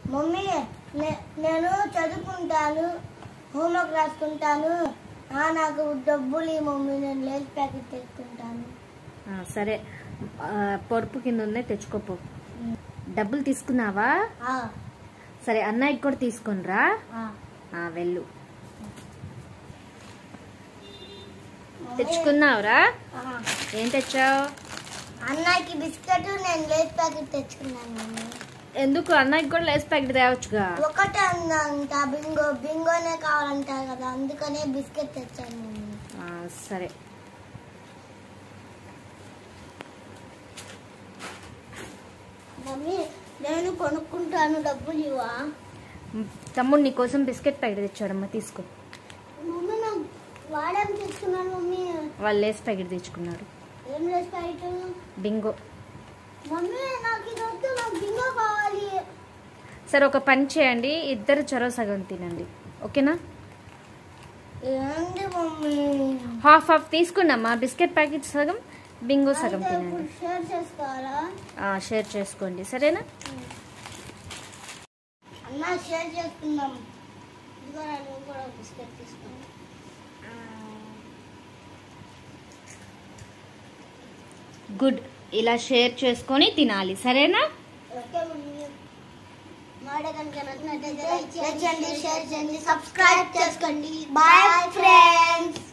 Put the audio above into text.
Mummy నే- నేను చదువుకుంటాను హోంవర్క్ రాసుకుంటాను ఆ, నాకు డబ్బులు ఈ మమ్మీ నేను లేస్ ప్యాకెట్ తెచ్చుకుంటాను ఆ, సరే ఆ, పొడుపు కింద ఉన్నాయి తెచ్చుకోపో డబ్బులు తీసుకున్నావా ఆ, సరే అన్నయ్యకి కూడా తీసుకునిరా ఆ. ఆ, వెళ్ళు మమ్మీ, తెచ్చుకున్నావురా ఆ. ఏం తెచ్చావు అన్నకి బిస్కెట్ నేను లేస్ ప్యాకెట్ తెచ్చుకున్నాను మమ్మీ ఎందుకు అన్నయ్యకి కూడా లేస్ ప్యాకెట్ తేవచ్చుగా ఒకటే ఉందంట బింగో బింగోనే కావాలంటారు కదా అందుకనే బిస్కెట్ తెచ్చాను మమ్మీ ఆ, సరే మమ్మీ నేను కొనుక్కుంటాను డబ్బులు ఇవ్వా మ్, తమ్ముడు నీ కోసం బిస్కెట్ ప్యాకెట్ తెచ్చాడమ్మా తీసుకో మమ్మీ నాకు వాడేం తెచ్చుకున్నాను మమ్మీ వాళ్ళు లేస్ ప్యాకెట్ తెచ్చుకున్నారు ఏం లేదు బయట బింగో మమ్మీ నాకు ఇది వద్దు నాకు బింగో కావాలి సరే ఒక పని చేయండి ఇద్దరు చొరవ సగం తినండి ఓకేనా ఏంది మమ్మీ హాఫ్ హాఫ్ తీసుకున్నామ్మా బిస్కెట్ ప్యాకెట్ సగం బింగో సగం అయితే తినండి ఇప్పుడు షేర్ చేసుకోవాలా ఆ, షేర్ చేసుకోండి సరేనా అన్న షేర్ చేసుకుందాం ఇదిగో నువ్వు కూడా ఒక బిస్కెట్ తీసుకో గుడ్ ఇలా షేర్ చేసుకొని తినాలి సరేనా ఓకే మమ్మీ మాట కనుక నచ్చినట్టయితే లైక్ చేయండి షేర్ చేయండి సబ్స్క్రైబ్ చేసుకోండి బాయ్ ఫ్రెండ్స్